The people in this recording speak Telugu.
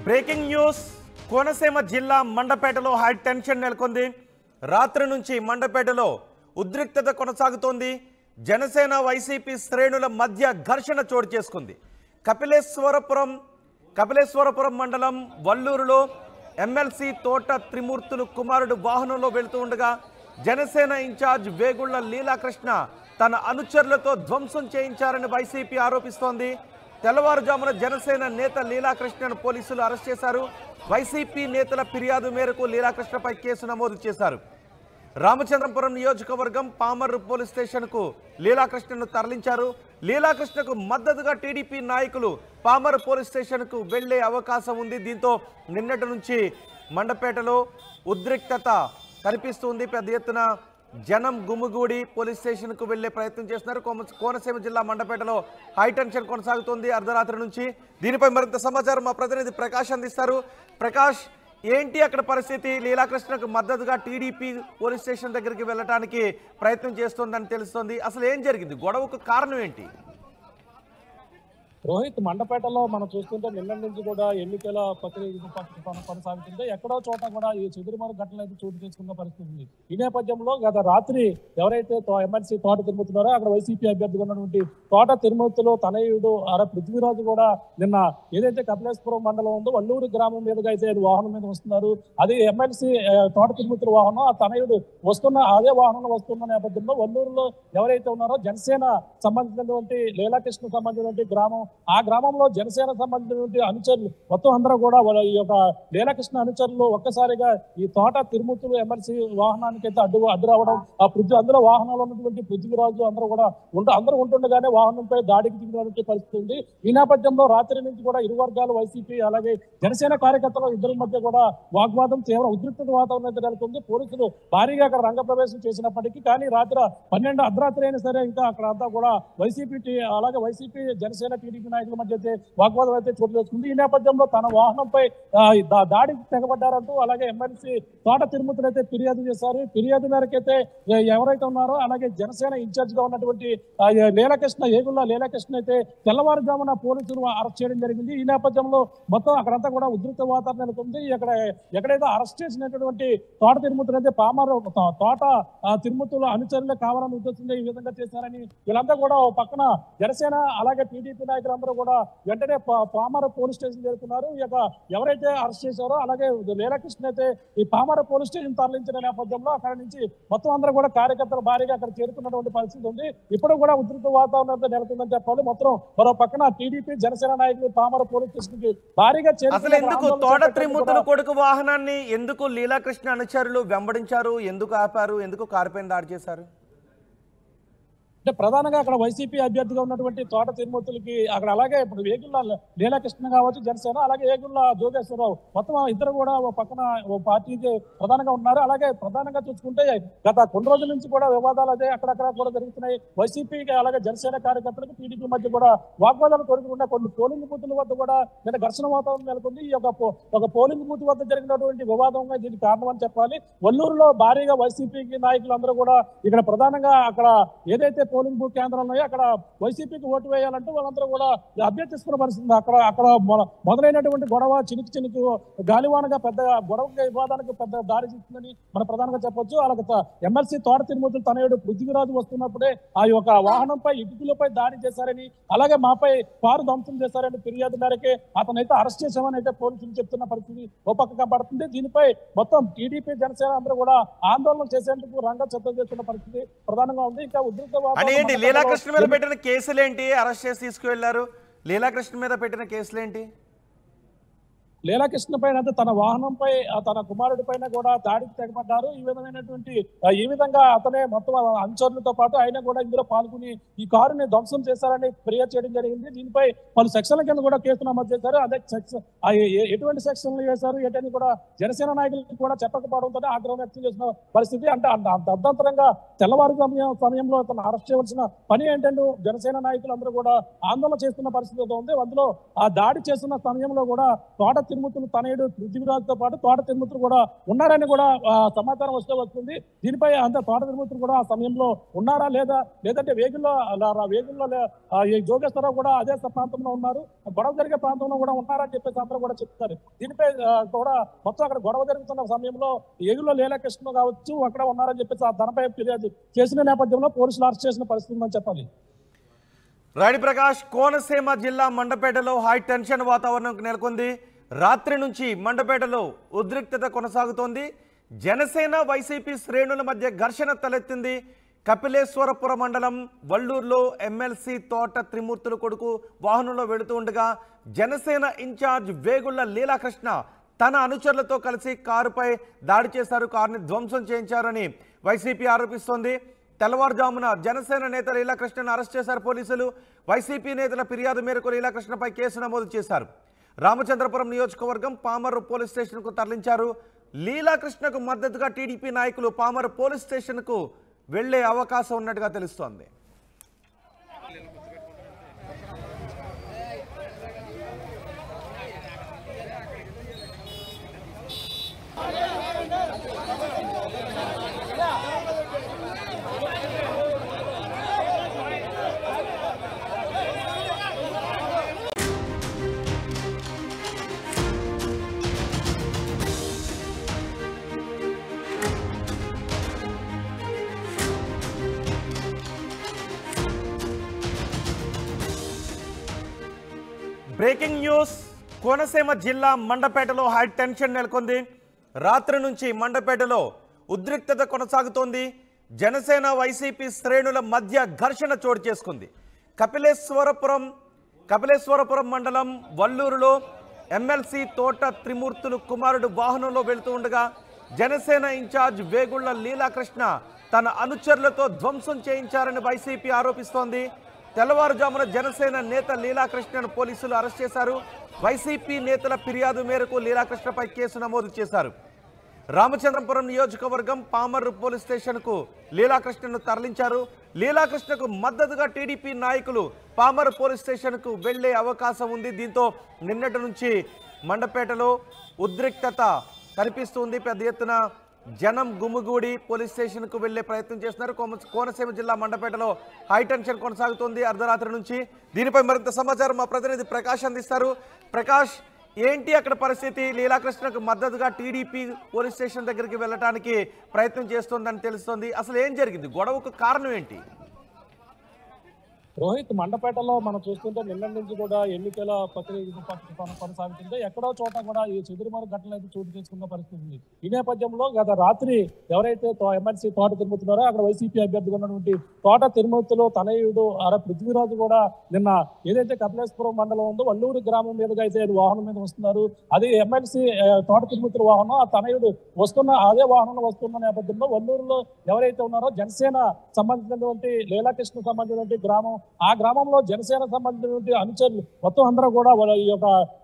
బ్రేకింగ్ న్యూస్ కోనసీమ జిల్లా మండపేటలో హై టెన్షన్ నెలకొంది రాత్రి నుంచి మండపేటలో ఉద్రిక్తత కొనసాగుతోంది జనసేన వైసీపీ శ్రేణుల మధ్య ఘర్షణ చోటు చేసుకుంది కపిలేశ్వరపురం కపిలేశ్వరపురం మండలం వల్లూరులో ఎమ్మెల్సీ తోట త్రిమూర్తులు కుమారుడు వాహనంలో వెళుతూ ఉండగా జనసేన ఇన్ఛార్జ్ వేగుళ్ల లీలాకృష్ణ తన అనుచరులతో ధ్వంసం చేయించారని వైసీపీ ఆరోపిస్తోంది తెల్లవారుజామున జనసేన నేత లీలాకృష్ణను పోలీసులు అరెస్ట్ చేశారు వైసీపీ నేతల ఫిర్యాదు మేరకు లీలాకృష్ణపై కేసు నమోదు చేశారు రామచంద్రపురం నియోజకవర్గం పామర్రు పోలీస్ స్టేషన్కు లీలాకృష్ణను తరలించారు లీలాకృష్ణకు మద్దతుగా టీడీపీ నాయకులు పామర్ పోలీస్ స్టేషన్కు వెళ్లే అవకాశం ఉంది దీంతో నిన్నటి నుంచి మండపేటలో ఉద్రిక్తత కనిపిస్తుంది పెద్ద ఎత్తున జనం గుమ్ముగూడి పోలీస్ స్టేషన్కు వెళ్లే ప్రయత్నం చేస్తున్నారు కోమ- కోనసీమ జిల్లా మండపేటలో హై టెన్షన్ కొనసాగుతోంది అర్ధరాత్రి నుంచి దీనిపై మరింత సమాచారం మా ప్రతినిధి ప్రకాష్ అందిస్తారు ప్రకాష్ ఏంటి అక్కడ పరిస్థితి లీలాకృష్ణకు మద్దతుగా టీడీపీ పోలీస్ స్టేషన్ దగ్గరికి వెళ్ళడానికి ప్రయత్నం చేస్తోందని తెలుస్తోంది అసలు ఏం జరిగింది గొడవకు కారణం ఏంటి రోహిత్ మండపేటలో మనం చూస్తుంటే నిన్న నుంచి కూడా ఎన్నికల ప్రక్రియ ప- కొనసాగుతుంది ఎక్కడో చోట కూడా ఈ చెదురుమరు ఘటనలు అయితే చోటు చేసుకున్న పరిస్థితి ఉంది ఈ నేపథ్యంలో గత రాత్రి ఎవరైతే తో- ఎమ్మెల్సీ తోట తిరుమతున్నారో అక్కడ వైసీపీ అభ్యర్థిగా ఉన్నటువంటి తోట తిరుమతిలో తనయుడు అర పృథ్వీరాజు కూడా నిన్న ఏదైతే కపిలేశ్వరం మండలం ఉందో వల్లూరు గ్రామం మీదుగా అయితే ఆయన వాహనం మీద వస్తున్నారు అది ఎమ్మెల్సీ తోట తిరుమతుల వాహనం ఆ తనయుడు వస్తున్న అదే వాహనంలో వస్తున్న నేపథ్యంలో వల్లూరులో ఎవరైతే ఉన్నారో జనసేన సంబంధించినటువంటి లీలాకృష్ణ సంబంధించినటువంటి గ్రామం ఆ గ్రామంలో జనసేన సంబంధించినటువంటి అనుచరులు మొత్తం అందరూ కూడా వాళ్ళ ఈ యొక్క లీలాకృష్ణ అనుచరులు ఒక్కసారిగా ఈ తోట తిరుమతులు ఎమ్మెల్సీ వాహనానికి అయితే అడ్డు అడ్డు రావడం ఆ పృథ్వీ అందులో వాహనంలో ఉన్నటువంటి పృథ్వీరాజు అందరూ కూడా ఉంట అందరూ ఉంటుండగానే వాహనంపై దాడికి దిగినటువంటి పరిస్థితి ఉంది ఈ నేపథ్యంలో రాత్రి నుంచి కూడా ఇరు వర్గాలు వైసీపీ అలాగే జనసేన కార్యకర్తలు ఇద్దరి మధ్య కూడా వాగ్వాదం తీవ్ర ఉద్రిక్త వాతావరణం అయితే నెలకొంది పోలీసులు భారీగా అక్కడ రంగప్రవేశం చేసినప్పటికీ కానీ రాత్రి పన్నెండు అర్ధరాత్రి అయినా సరే ఇంకా అక్కడ అంతా కూడా వైసీపీ టీ- అలాగే వైసీపీ జనసేన టీడీపీ నాయకుల మధ్య అయితే వాగ్వాదం అయితే చోటు చేసుకుంది ఈ నేపథ్యంలో తన వాహనంపై ఆ, దా- దాడికి తెగబడ్డారంటూ అలాగే ఎమ్మెల్సీ తోట తిరుమతులు అయితే ఫిర్యాదు చేశారు ఫిర్యాదు మేరకు అయితే ఎ- ఎవరైతే ఉన్నారో అలాగే జనసేన ఇన్ఛార్జ్ గా ఉన్నటువంటి ఆ, ఏ- లీలాకృష్ణ ఏగుళ్ళ లీలాకృష్ణ అయితే తెల్లవారుజామున పోలీసులు అరెస్ట్ చేయడం జరిగింది ఈ నేపథ్యంలో మొత్తం అక్కడంతా కూడా ఉద్రిక్త వాతావరణం నెలకొంది ఇక్కడ ఎక్కడైతే అరెస్ట్ చేసినటువంటి తోట తిరుమతులు అయితే పామారు తో- తోట ఆ, తిరుమతుల అనుచరులే కావాలని ఉద్దేశంగా ఈ విధంగా చేశారని వీళ్ళంతా కూడా ఓ పక్కన జనసేన అలాగే టీడీపీ నాయకులందరూ కూడా వెంటనే పా- పామర పోలీస్ స్టేషన్ చేరుకున్నారు ఈ యొక్క ఎవరైతే అరెస్ట్ చేశారో అలాగే లీలాకృష్ణ అయితే ఈ పామర పోలీస్ స్టేషన్ తరలించిన నేపథ్యంలో అక్కడ నుంచి మొత్తం అందరూ కూడా కార్యకర్తలు భారీగా అక్కడ చేరుకున్నటువంటి పరిస్థితి ఉంది ఇప్పుడు కూడా ఉద్రిక్త వాతావరణం అయితే నెలకొందని చెప్పాలి మొత్తం మరో పక్కన టీడీపీ జనసేన నాయకులు పామర పోలీస్ స్టేషన్ కి భారీగా చేరుకుని అసలు అక్కడ ఎందుకు ఆందోళన తోట చేపట్టారు త్రిమూర్తులు కూడా. కొడుకు వాహనాన్ని ఎందుకు లీలాకృష్ణ అనుచరులు వెంబడించారు ఎందుకు ఆపారు ఎందుకు కారుపైన దాడి చేశారు అంటే ప్రధానంగా అక్కడ వైసీపీ అభ్యర్థిగా ఉన్నటువంటి తోట తిరుమూర్తులకి అక్కడ అలాగే ఇప్పుడు వేగుళ్ళ లీలాకృష్ణ కావచ్చు జనసేన అలాగే వేగుళ్ళ జోగేశ్వరరావు మొత్తం ఇద్దరు కూడా ఓ పక్కన ఓ పార్టీకి ప్రధానంగా ఉన్నారు అలాగే ప్రధానంగా చూసుకుంటే గత కొన్ని రోజుల నుంచి కూడా వివాదాలు అదే అక్కడక్కడ కూడా జరుగుతున్నాయి వైసీపీకి అలాగే జనసేన కార్యకర్తలకు టీడీపీ మధ్య కూడా వాగ్వాదాలు కొడుకుండా కొన్ని పోలింగ్ బూతుల వద్ద కూడా నిన్న ఘర్షణ వాతావరణం నెలకొంది ఈ యొక్క పో- ఒక పోలింగ్ బూత్ వద్ద జరిగినటువంటి వివాదంగా దీనికి కారణం అని చెప్పాలి వల్లూరులో భారీగా వైసీపీకి నాయకులు అందరూ కూడా ఇక్కడ ప్రధానంగా అక్కడ ఏదైతే పోలింగ్ బూత్ కేంద్రాలు ఉన్నాయో అక్కడ వైసీపీకి ఓటు వేయాలంటూ వాళ్ళందరూ కూడా అభ్యర్థిస్తున్న పరిస్థితి ఉంది. అక్కడ అక్కడ మొ- మొదలైనటువంటి గొడవ చినికి చినికి గాలివానగా పెద్ద గొడవ వివాదానికి పెద్ద దారి తీస్తుందని మనం ప్రధానంగా చెప్పొచ్చు అలాగే త- ఎమ్మెల్సీ తోట తిరుమతులు తనయుడు పృథ్వీరాజు వస్తున్నప్పుడే ఆ యొక్క వాహనంపై ఇటుకలపై దాడి చేశారని అలాగే మాపై కారు ధ్వంసం చేశారని ఫిర్యాదు మేరకే అతనైతే అరెస్ట్ చేశామని అయితే పోలీసులు చెప్తున్న పరిస్థితి ఓ పక్క కనబడుతుంది దీనిపై మొత్తం టీడీపీ జనసేన అందరూ కూడా ఆందోళన చేసేందుకు రంగం సిద్ధం చేస్తున్న పరిస్థితి ప్రధానంగా ఉంది ఇంకా ఉద్రిక్త అంటే వాతావరణం ఏంటి మండపంలో లీలాకృష్ణ మీద పెట్టిన కేసులేంటి అరెస్ట్ చేసి తీసుకువెళ్లారు లీలాకృష్ణ మీద పెట్టిన కేసులేంటి లీలాకృష్ణ పైన అంటే తన వాహనంపై ఆ తన కుమారుడి పైన కూడా దాడికి తెగబడ్డారు ఈ విధమైనటువంటి ఆ, ఈ విధంగా అతనే మొత్తం ఆ అనుచరులతో పాటు ఆయన కూడా ఇందులో పాల్గొని ఈ కారుని ధ్వంసం చేశారని ఫిర్యాదు చేయడం జరిగింది దీనిపై పలు సెక్షన్ల కింద కూడా కేసు నమోదు చేశారు అదే సెక్షన్ ఆ ఏ- ఏ- ఎటువంటి సెక్షన్లు వేశారు ఏంటని కూడా జనసేన నాయకులకు కూడా చెప్పకపోవడంతో ఆగ్రహం వ్యక్తం చేసిన పరిస్థితి అంటే అంత అంత అర్ధంతరంగా తెల్లవారు సమయం సమయంలో అతను అరెస్ట్ చేయవలసిన పని ఏంటంటే జనసేన నాయకులు అందరూ కూడా ఆందోళన చేస్తున్న పరిస్థితి అయితే ఉంది అందులో ఆ దాడి చేస్తున్న సమయంలో కూడా తోట తిరుమతులు తనయుడు పృథ్వీరాజుతో పాటు తోట తిరుమతులు కూడా ఉన్నారని కూడా ఆ, సమాచారం వస్తే వస్తుంది దీనిపై అంత తోట తిరుమతులు కూడా ఆ సమయంలో ఉన్నారా లేదా లేదంటే వేగుల్లో అలా రా- వేగుల్లో లే- ఆ, ఈ జోగేశ్వరరావు కూడా అదే స- ప్రాంతంలో ఉన్నారు గొడవ జరిగే ప్రాంతంలో కూడా ఉన్నారని చెప్పేసి అందరూ కూడా చెప్తారు దీనిపై ఆ, కూడా మొత్తం అక్కడ గొడవ జరుగుతున్న సమయంలో ఏగులో లీలాకృష్ణ కావచ్చు అక్కడ ఉన్నారని చెప్పేసి ఆ ధనపై ఫిర్యాదు చేసిన నేపథ్యంలో పోలీసులు అరెస్ట్ చేసిన పరిస్థితి ఉందని చెప్పాలి రాణి ప్రకాష్ కోనసీమ జిల్లా మండపేటలో హై టెన్షన్ వాతావరణం నెలకొంది రాత్రి నుంచి మండపేటలో ఉద్రిక్తత కొనసాగుతోంది జనసేన వైసీపీ శ్రేణుల మధ్య ఘర్షణ తలెత్తింది కపిలేశ్వరపురం మండలం వల్లూరులో ఎమ్మెల్సీ తోట త్రిమూర్తుల కొడుకు వాహనంలో వెళుతూ ఉండగా జనసేన ఇన్ఛార్జ్ వేగుళ్ల లీలాకృష్ణ తన అనుచరులతో కలిసి కారుపై దాడి చేశారు కారుని ధ్వంసం చేయించారని వైసీపీ ఆరోపిస్తోంది తెల్లవారుజామున జనసేన నేత లీలాకృష్ణను అరెస్ట్ చేశారు పోలీసులు వైసీపీ నేతల ఫిర్యాదు మేరకు లీలాకృష్ణపై కేసు నమోదు చేశారు రామచంద్రపురం నియోజకవర్గం పామర్రు పోలీస్ స్టేషన్కు తరలించారు లీలాకృష్ణకు మద్దతుగా టీడీపీ నాయకులు పామర్ పోలీస్ స్టేషన్కు వెళ్లే అవకాశం ఉన్నట్టుగా తెలుస్తోంది బ్రేకింగ్ న్యూస్ కోనసీమ జిల్లా మండపేటలో హై టెన్షన్ నెలకొంది రాత్రి నుంచి మండపేటలో ఉద్రిక్తత కొనసాగుతోంది జనసేన వైసీపీ శ్రేణుల మధ్య ఘర్షణ చోటు చేసుకుంది కపిలేశ్వరపురం కపిలేశ్వరపురం మండలం వల్లూరులో ఎమ్మెల్సీ తోట త్రిమూర్తులు కుమారుడు వాహనంలో వెళుతూ ఉండగా జనసేన ఇన్ఛార్జ్ వేగుళ్ల లీలాకృష్ణ తన అనుచరులతో ధ్వంసం చేయించారని వైసీపీ ఆరోపిస్తోంది తెల్లవారుజామున జనసేన నేత లీలాకృష్ణను పోలీసులు అరెస్ట్ చేశారు వైసీపీ నేతల ఫిర్యాదు మేరకు లీలాకృష్ణపై కేసు నమోదు చేశారు రామచంద్రపురం నియోజకవర్గం పామర్రు పోలీస్ స్టేషన్కు లీలాకృష్ణను తరలించారు లీలాకృష్ణకు మద్దతుగా టీడీపీ నాయకులు పామర్రు పోలీస్ స్టేషన్కు వెళ్లే అవకాశం ఉంది దీంతో నిన్నటి నుంచి మండపేటలో ఉద్రిక్తత కనిపిస్తుంది పెద్ద ఎత్తున జనం గుమిగూడి పోలీస్ స్టేషన్కు వెళ్లే ప్రయత్నం చేస్తున్నారు కోమ- కోనసీమ జిల్లా మండపేటలో హై టెన్షన్ కొనసాగుతోంది అర్ధరాత్రి నుంచి దీనిపై మరింత సమాచారం మా ప్రతినిధి ప్రకాష్ అందిస్తారు ప్రకాష్ ఏంటి అక్కడ పరిస్థితి లీలాకృష్ణకు మద్దతుగా టీడీపీ పోలీస్ స్టేషన్ దగ్గరికి వెళ్ళడానికి ప్రయత్నం చేస్తోందని తెలుస్తోంది అసలు ఏం జరిగింది గొడవకు కారణం ఏంటి రోహిత్ మండపేటలో మనం చూస్తుంటే నిన్న నుంచి కూడా ఎన్నికల ప్రక్రియ కొన- కొనసాగుతుంటే ఎక్కడో చోట కూడా ఈ చెదురుమరు ఘటనలు అయితే చోటు చేసుకున్న పరిస్థితి ఉంది ఈ నేపథ్యంలో గత రాత్రి ఎవరైతే తో- ఎమ్మెల్సీ తోట తిరుమతున్నారో అక్కడ వైసీపీ అభ్యర్థిగా ఉన్నటువంటి తోట తిరుమతులు తనయుడు ఆడ పృథ్వీరాజు కూడా నిన్న ఏదైతే కపిలేశ్వరం మండలం ఉందో వల్లూరు గ్రామం మీదుగా అయితే ఆయన వాహనం మీద వస్తున్నారు అది ఎమ్మెల్సీ తోట తిరుమతుల వాహనం ఆ తనయుడు వస్తున్న అదే వాహనంలో వస్తున్న నేపథ్యంలో వల్లూరులో ఎవరైతే ఉన్నారో జనసేన సంబంధించినటువంటి లీలాకృష్ణ సంబంధించినటువంటి గ్రామం ఆ గ్రామంలో జనసేన సంబంధించినటువంటి అనుచరులు మొత్తం అందరూ కూడా వాళ్ళ ఈ యొక్క